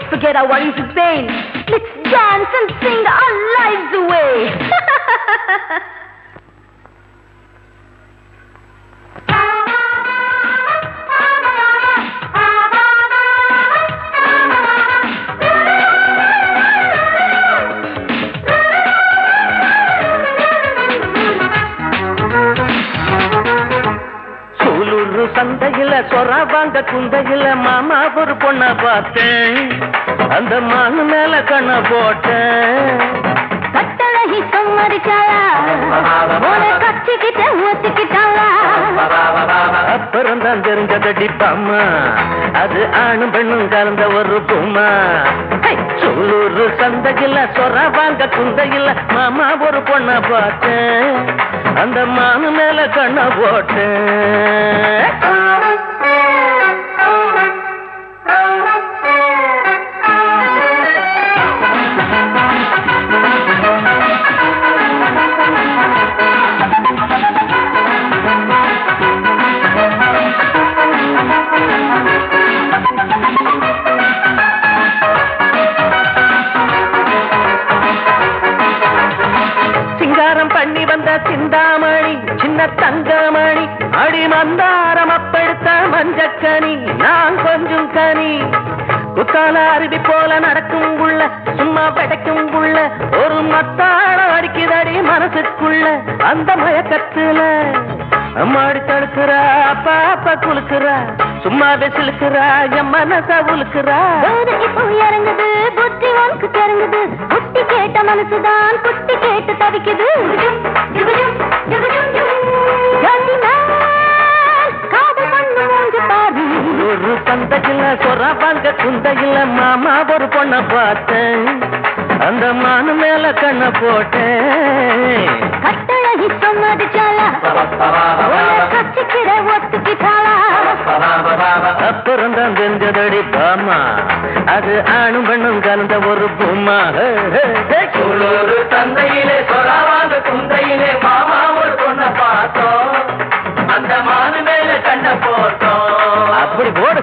forget our worries and pain. Let's dance and sing our lives away. Sulur சந்தையில சொரா வாங்க குந்தையில மாமா ஒரு பொண்ண பார்த்தேன் அந்த மானு மேல கண்ண போட்டேன் கட்டழகி சம்மதிச்சாளா உன கச்சிக்கிட்ட ஊத்திக்கிட்டாளா அப்புறம் தான் தெரிஞ்சதடி பாமா அது ஆணும் பெண்ணும் கலந்த ஒரு பூமா ஹை! சூலூர் சந்தையில சொரா வாங்க குந்தையில மாமா ஒரு பொண்ண பார்த்தேன் அந்த மானு மேல கண்ண போட்டேன் சிங்காரம் பண்ணி வந்த சிந்தாமணி சின்ன தங்கமணி அடி மந்தாரம் அப்பெடுத்த மஞ்சக்கனி நான் கொஞ்சம் கனி குத்தால அருவி போல நடக்கும் உள்ள சும்மா படைக்கும் உள்ள ஒரு மத்தாளம் அடிக்குதடி மனசுக்குள்ள அந்த மயக்கத்துல அம்மாடி தடுக்கிறா அப்பா அப்பா குலுக்குறா சும்மா வெசிலுக்குறா என் மனச உலுக்குறா போது இப்போ இறங்குது புத்தி உனக்கு தெரிங்குது குட்டி கேட்ட மனசுதான் குட்டி கேட்டு தவிக்குது ஜாதி மேல் காதல் பண்ணு மூஞ்சு பாரு ஒரு பந்தகில சொரவாங்க குந்தையில மாமா ஒரு பொண்ண பார்த்தேன் அந்த மானு மேல கண்ண போட்டேன் கட்டழகி சம்மதிச்சாளா உன்னை கச்சிக்கிற ஒத்துக்கிட்டாளா அப்புறம் தான் தெரிஞ்சதடி பாமா அது ஆணும் பெண்ணும் கலந்த ஒரு பூமா ஒரு தந்தையிலே சொல்லாவாங்க குந்தையிலே மாமா ஒரு பொண்ண பார்த்தோம் அந்த மானு மேல கண்ண போட்டோம் அப்படி போடு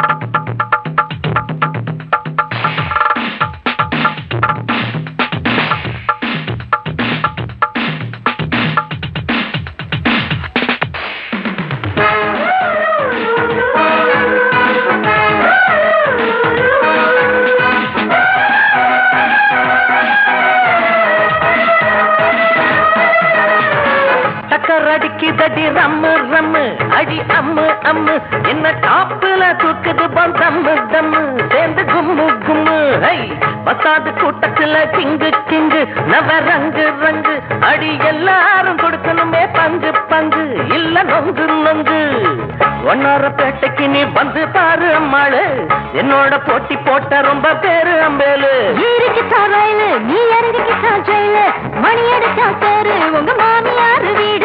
டக்கர் அடிக்குதடி ரம்மு ரம்மு அடி அம்மு அம்மு என்ன டாப்புல தூக்குது பம் தம்மு தம்மு சேர்ந்து கும்மு கும்மு ஹை பத்தாது கூட்டத்துல கிங்கு கிங்கு நவ ரங்கு ரங்கு அடி எல்லாரும் கொடுக்கணுமே பங்கு பங்கு இல்ல நொங்கு நொங்கு ஒன்னார பேட்டைக்கு நீ வந்து பாரு அம்மாளு என்னோட போட்டி போட்ட ரொம்ப பேரு அம்பேலு ஏறிக்கிட்டா ரயிலு நீ இறங்கிக்கிட்டா ஜெயிலு மணி அடிச்சா தேரு உங்க மாமியார் வீடு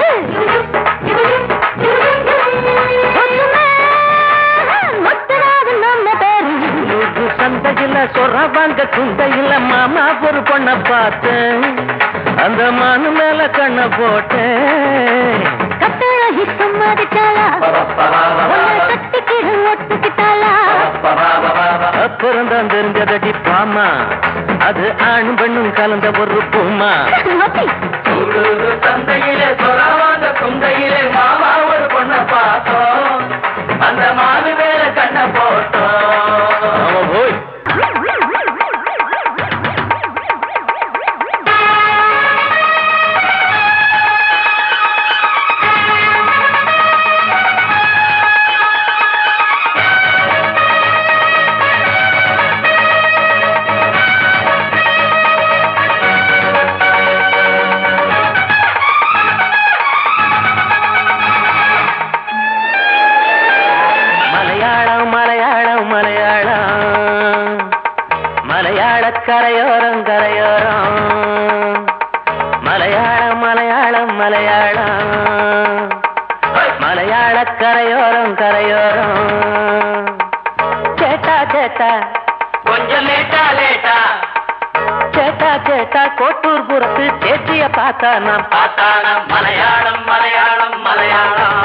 ஒண்ணுமே மொத்தராது நம்ம பேரு ஊரு சந்தையில சொரவாங்க குந்தையில மாமா ஒரு பொண்ண பார்த்தேன் அந்த மானு மேல கண்ண போட்டேன் கட்டழகி சம்மதிச்சாளா உன்னை கட்டிக்கிடு ஒத்துக்கிட்டாளா அப்புறம் தான் தெரிஞ்சதடி பாமா அது ஆணும் பெண்ணும் கலந்த ஒரு பூமா அப்பி. ஒரு தந்தையிலே சொல்லாவாங்க குந்தையிலே மாமா ஒரு பொண்ண பார்த்தோம் அந்த மானு மேல கண்ண போட்டோம் ஆமா போய் மலையாளம் மலையாளம் மலையாளம் மலையாள கரையோரம் கரையோரம் மலையாளம் மலையாளம் மலையாளம் மலையாள கரையோரம் கரையோரம் சேட்டா சேட்டா கொஞ்சம் லேட்டா லேட்டா சேட்டா சேட்டா கோட்டூர் புறத்து சேச்சிய பார்த்தா நான் பார்த்தானா மலையாளம் மலையாளம் மலையாளம்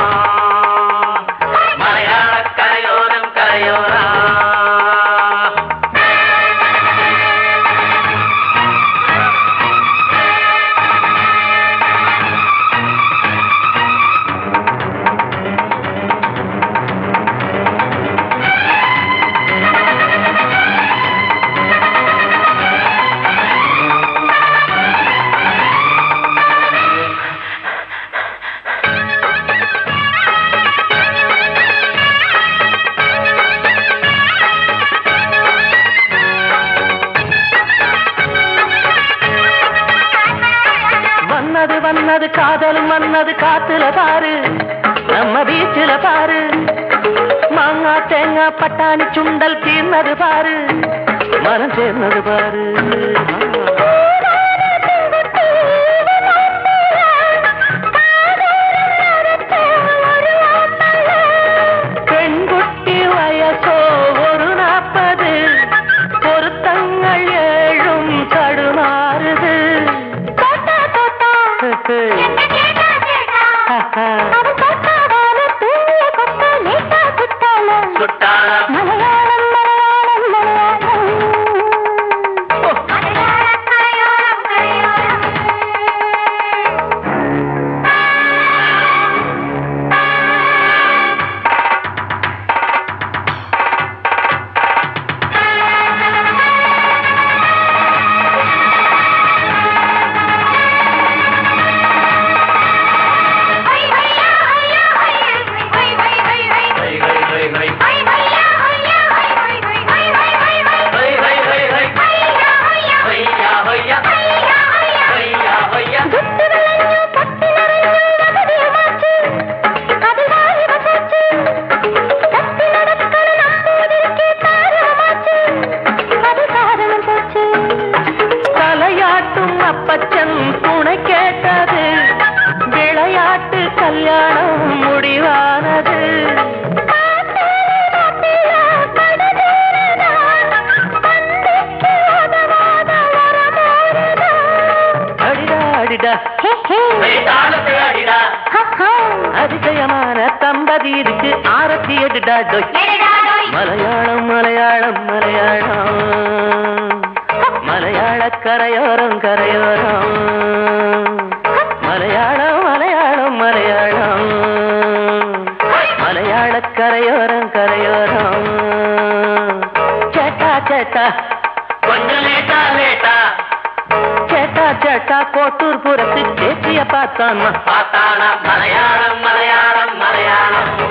மலையாள கரையோரம் கரையோரம் கண்ணது காதல் மன்னது காத்துல பாரு நம்ம பீச்சில பாரு மாங்கா தேங்காய் பட்டாணி சுண்டல் தீர்ந்தது பாரு மனம் சேர்ந்தது பாரு பெண்குட்டி வயசோ ஒரு நாற்பது பொருத்தங்கள் ஏழும் தடுமாறுது தோட்டா தோட்டா என்ன கேட்டா கேட்டா அவன் தோட்டாவான தூய கொட்டா லேட்டா சுட்டாளம் சுட்டாளம் மலையாளம் மலையாளம் மலையாளம் மலையாளம் மலையாளம் மலையாளம் ஹை ஹை ஹை ஹை ஹை ஹை ஹை ஹையா ஹையா ஹையா ஹையா தலையாட்டும் அப்பச்சன் துணை கேட்டது விளையாட்டு கல்யாணம் முடிவானது அடிடா அடிடா தாளத்தை அடிடா அதிசயமான தம்பதி இருக்கு ஆரத்தி எடுடா டொய் மலையாளம் மலையாளம் மலையாளம் மலையாள கரையோரம் கரையோரம் மலையாளம் மலையாளம் மலையாளம் மலையாள கரையோரம் கரையோரம் சேட்டா சேட்டா கொஞ்சம் லேட்டா லேட்டா சேட்டா சேட்டா கோட்டூர் புறத்து சேச்சிய பார்த்தான்னா பார்த்தானா மலையாளம் மலையாளம் மலையாளம்